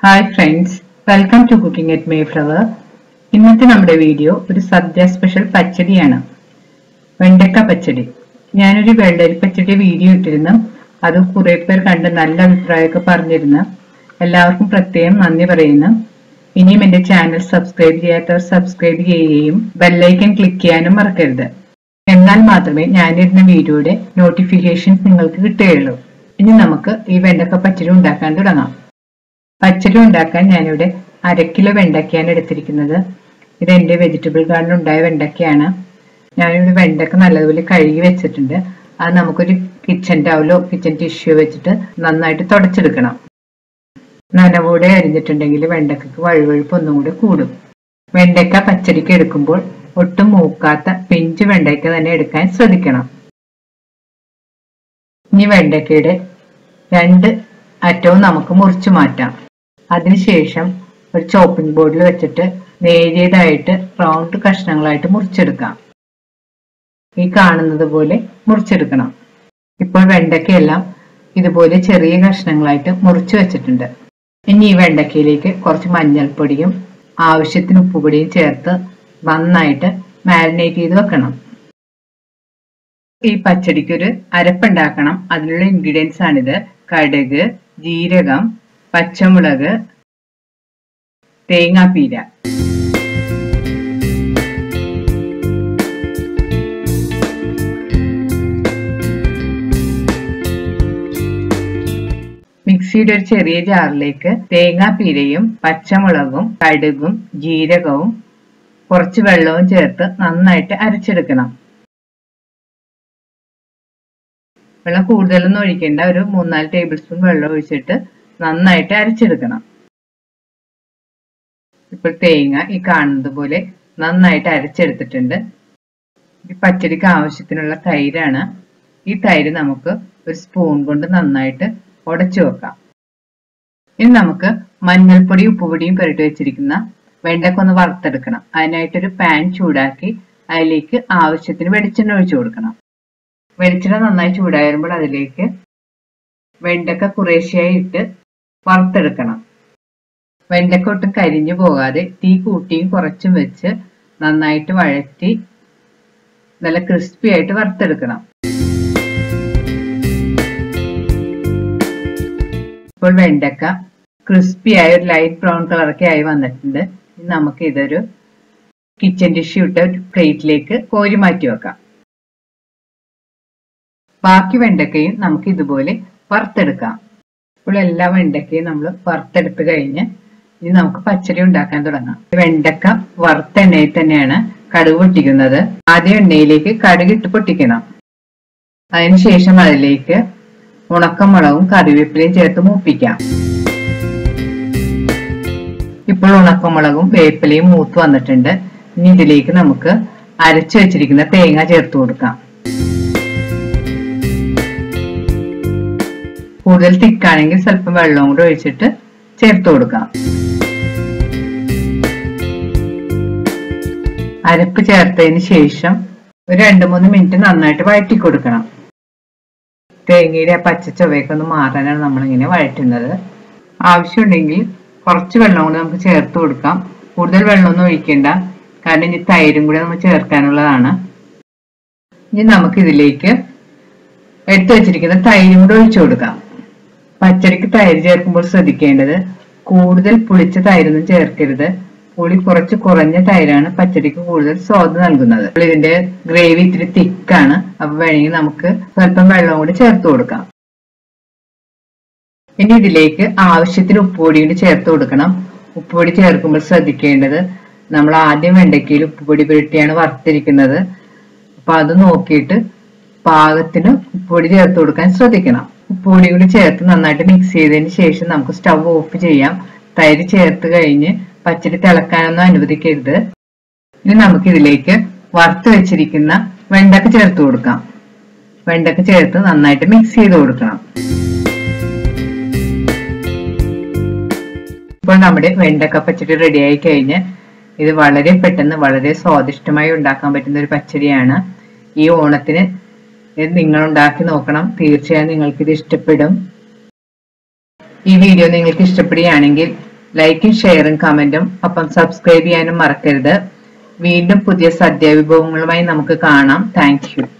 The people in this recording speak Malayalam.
hi friends welcome to cooking at Mayflower ഇന്നത്തെ നമ്മുടെ വീഡിയോ ഒരു സദ്യ സ്പെഷ്യൽ പച്ചടിയാണ് വെണ്ടക്ക പച്ചടി ഞാനൊരു വെള്ളരി പച്ചടി വീഡിയോ ഇട്ടിരുന്നു അത് കുറെ പേർ കണ്ട് നല്ല അഭിപ്രായമൊക്കെ പറഞ്ഞിരുന്നു എല്ലാവർക്കും പ്രത്യേകം നന്ദി പറയുന്നു ഇനിയും എന്റെ ചാനൽ സബ്സ്ക്രൈബ് ചെയ്യാത്തവർ സബ്സ്ക്രൈബ് ചെയ്യുകയും ബെല്ലൈക്കൻ ക്ലിക്ക് ചെയ്യാനും മറക്കരുത് എന്നാൽ മാത്രമേ ഞാനിരുന്ന വീഡിയോയുടെ നോട്ടിഫിക്കേഷൻസ് നിങ്ങൾക്ക് കിട്ടുകയുള്ളൂ ഇനി നമുക്ക് ഈ വെണ്ടക്ക പച്ചടി ഉണ്ടാക്കാൻ തുടങ്ങാം പച്ചടി ഉണ്ടാക്കാൻ ഞാനിവിടെ അര കിലോ വെണ്ടക്കയാണ് എടുത്തിരിക്കുന്നത് ഇത് എൻ്റെ വെജിറ്റബിൾ ഗാർഡനിൽ ഉണ്ടായ വെണ്ടക്കയാണ് ഞാനിവിടെ വെണ്ടക്ക നല്ലതുപോലെ കഴുകി വെച്ചിട്ടുണ്ട് അത് നമുക്കൊരു കിച്ചൺ ടവലോ കിച്ചൺ ടിഷ്യൂ വെച്ചിട്ട് നന്നായിട്ട് തുടച്ചെടുക്കണം നനവോടെ അരിഞ്ഞിട്ടുണ്ടെങ്കിൽ വെണ്ടക്കക്ക് വഴുവഴുപ്പ് ഒന്നും കൂടി കൂടും വെണ്ടക്ക പച്ചടിക്ക് എടുക്കുമ്പോൾ ഒട്ടും മൂക്കാത്ത പിഞ്ച് വെണ്ടയ്ക്ക തന്നെ എടുക്കാൻ ശ്രദ്ധിക്കണം ഇനി വെണ്ടയ്ക്കയുടെ രണ്ട് അറ്റവും നമുക്ക് മുറിച്ചു മാറ്റാം അതിനുശേഷം ഒരു ചോപ്പിംഗ് ബോർഡിൽ വെച്ചിട്ട് നേരിയതായിട്ട് റൗണ്ട് കഷ്ണങ്ങളായിട്ട് മുറിച്ചെടുക്കാം ഈ കാണുന്നത് പോലെ മുറിച്ചെടുക്കണം ഇപ്പോൾ വെണ്ടയ്ക്കയെല്ലാം ഇതുപോലെ ചെറിയ കഷ്ണങ്ങളായിട്ട് മുറിച്ചു വെച്ചിട്ടുണ്ട് ഇനി ഈ വെണ്ടയ്ക്കയിലേക്ക് കുറച്ച് മഞ്ഞൾപ്പൊടിയും ആവശ്യത്തിന് ഉപ്പുപൊടിയും ചേർത്ത് നന്നായിട്ട് മാരിനേറ്റ് ചെയ്ത് വെക്കണം ഈ പച്ചടിക്ക് ഒരു അരപ്പുണ്ടാക്കണം അതിനുള്ള ഇൻഗ്രീഡിയൻസ് ആണിത് കടുക് ജീരകം പച്ചമുളക് തേങ്ങാപ്പീര മിക്സിയുടെ ഒരു ചെറിയ ജാറിലേക്ക് തേങ്ങാപ്പീരയും പച്ചമുളകും കടുകും ജീരകവും കുറച്ച് വെള്ളവും ചേർത്ത് നന്നായിട്ട് അരച്ചെടുക്കണം വെള്ളം കൂടുതലൊന്നും ഒഴിക്കേണ്ട ഒരു മൂന്നാല് ടേബിൾ സ്പൂൺ വെള്ളം ഒഴിച്ചിട്ട് നന്നായിട്ട് അരച്ചെടുക്കണം ഇപ്പോൾ തേങ്ങ ഈ കാണുന്നത് പോലെ നന്നായിട്ട് അരച്ചെടുത്തിട്ടുണ്ട് ഈ പച്ചടിക്ക് ആവശ്യത്തിനുള്ള തൈരാണ് ഈ തൈര് നമുക്ക് ഒരു സ്പൂൺ കൊണ്ട് നന്നായിട്ട് ഉടച്ചു വെക്കാം ഇനി നമുക്ക് മഞ്ഞൾപ്പൊടി ഉപ്പുപൊടിയും പുരട്ടി വെച്ചിരിക്കുന്ന വെണ്ടക്ക ഒന്ന് വറുത്തെടുക്കണം അതിനായിട്ടൊരു പാൻ ചൂടാക്കി അതിലേക്ക് ആവശ്യത്തിന് വെളിച്ചെണ്ണ ഒഴിച്ചു കൊടുക്കണം വെളിച്ചെണ്ണ നന്നായി ചൂടായി വരുമ്പോൾ അതിലേക്ക് വെണ്ടക്ക കുറേശ്ശെയായി ഇട്ട് വറുത്തെടുക്കണം വെണ്ടക്ക ഒട്ടും കരിഞ്ഞു പോകാതെ തീ കൂട്ടിയും കുറച്ചും വെച്ച് നന്നായിട്ട് വഴറ്റി നല്ല ക്രിസ്പി ആയിട്ട് വറുത്തെടുക്കണം ഇപ്പോൾ വെണ്ടക്ക ക്രിസ്പി ആയ ഒരു ലൈറ്റ് ബ്രൗൺ കളറൊക്കെ ആയി വന്നിട്ടുണ്ട് ഇനി നമുക്ക് ഇതൊരു കിച്ചൺ ടിഷ്യൂ ഇട്ട ഒരു പ്ലേറ്റിലേക്ക് കോരി മാറ്റി വെക്കാം ബാക്കി വെണ്ടക്കയും നമുക്ക് ഇതുപോലെ വറുത്തെടുക്കാം ഇപ്പോൾ എല്ലാ വെണ്ടക്കയും നമ്മൾ വറുത്തെടുത്ത് കഴിഞ്ഞ് ഇനി നമുക്ക് പച്ചടി ഉണ്ടാക്കാൻ തുടങ്ങാം വെണ്ടക്ക വറുത്ത എണ്ണയിൽ തന്നെയാണ് കടുക് പൊട്ടിക്കുന്നത് ആദ്യം എണ്ണയിലേക്ക് കടുക് ഇട്ട് പൊട്ടിക്കണം അതിനുശേഷം അതിലേക്ക് ഉണക്കമുളകും കറിവേപ്പിലയും ചേർത്ത് മൂപ്പിക്കാം ഇപ്പോൾ ഉണക്കമുളകും വേപ്പിലയും മൂത്ത് വന്നിട്ടുണ്ട് ഇനി ഇതിലേക്ക് നമുക്ക് അരച്ചു വെച്ചിരിക്കുന്ന തേങ്ങ ചേർത്ത് കൊടുക്കാം കൂടുതൽ തിക്കാണെങ്കിൽ സ്വല്പം വെള്ളവും കൂടെ ഒഴിച്ചിട്ട് ചേർത്ത് കൊടുക്കാം അരപ്പ് ചേർത്തതിന് ശേഷം ഒരു രണ്ട് മൂന്ന് മിനിറ്റ് നന്നായിട്ട് വഴറ്റി കൊടുക്കണം തേങ്ങയുടെ ആ പച്ച ചൊവയൊക്കെ ഒന്ന് മാറാനാണ് നമ്മളിങ്ങനെ വഴറ്റുന്നത് ആവശ്യമുണ്ടെങ്കിൽ കുറച്ച് വെള്ളം കൂടി നമുക്ക് ചേർത്ത് കൊടുക്കാം കൂടുതൽ വെള്ളമൊന്നും ഒഴിക്കേണ്ട കാരണം ഇനി തൈരും കൂടി നമ്മൾ ചേർക്കാനുള്ളതാണ് ഇനി നമുക്ക് ഇതിലേക്ക് എടുത്തു വെച്ചിരിക്കുന്ന തൈരും കൂടി ഒഴിച്ചു കൊടുക്കാം പച്ചടിക്ക് തൈര് ചേർക്കുമ്പോൾ ശ്രദ്ധിക്കേണ്ടത് കൂടുതൽ പുളിച്ച തൈരൊന്നും ചേർക്കരുത് പുളി കുറച്ച് കുറഞ്ഞ തൈരാണ് പച്ചടിക്ക് കൂടുതൽ സ്വാദ് നൽകുന്നത് അപ്പോൾ ഇതിന്റെ ഗ്രേവി ഇത്തിരി തിക്കാണ് അപ്പൊ വേണമെങ്കിൽ നമുക്ക് സ്വല്പം വെള്ളം കൂടി ചേർത്ത് കൊടുക്കാം ഇനി ഇതിലേക്ക് ആവശ്യത്തിന് ഉപ്പുപൊടി കൂടി ചേർത്ത് കൊടുക്കണം ഉപ്പുപൊടി ചേർക്കുമ്പോൾ ശ്രദ്ധിക്കേണ്ടത് നമ്മൾ ആദ്യം വെണ്ടയ്ക്കയിൽ ഉപ്പുപൊടി പുരട്ടിയാണ് വറുത്തിരിക്കുന്നത് അപ്പൊ അത് നോക്കിയിട്ട് പാകത്തിന് ഉപ്പുപൊടി ചേർത്ത് കൊടുക്കാൻ ശ്രദ്ധിക്കണം ഉപ്പുപൊടി കൂടി ചേർത്ത് നന്നായിട്ട് മിക്സ് ചെയ്തതിന് ശേഷം നമുക്ക് സ്റ്റവ് ഓഫ് ചെയ്യാം തൈര് ചേർത്ത് കഴിഞ്ഞ് പച്ചടി തിളക്കാനൊന്നും അനുവദിക്കരുത് ഇനി നമുക്ക് ഇതിലേക്ക് വറുത്ത് വെച്ചിരിക്കുന്ന വെണ്ടക്ക ചേർത്ത് കൊടുക്കാം വെണ്ടക്ക ചേർത്ത് നന്നായിട്ട് മിക്സ് ചെയ്ത് കൊടുക്കണം ഇപ്പോൾ നമ്മുടെ വെണ്ടക്ക പച്ചടി റെഡിയായി കഴിഞ്ഞ് ഇത് വളരെ പെട്ടെന്ന് വളരെ സ്വാദിഷ്ടമായി ഉണ്ടാക്കാൻ പറ്റുന്ന ഒരു പച്ചടിയാണ് ഈ ഓണത്തിന് ഇത് നിങ്ങൾ ഉണ്ടാക്കി നോക്കണം തീർച്ചയായും നിങ്ങൾക്ക് ഇത് ഇഷ്ടപ്പെടും ഈ വീഡിയോ നിങ്ങൾക്ക് ഇഷ്ടപ്പെടുകയാണെങ്കിൽ ലൈക്കും ഷെയറും കമന്റും ഒപ്പം സബ്സ്ക്രൈബ് ചെയ്യാനും മറക്കരുത് വീണ്ടും പുതിയ സദ്യ വിഭവങ്ങളുമായി നമുക്ക് കാണാം താങ്ക് യു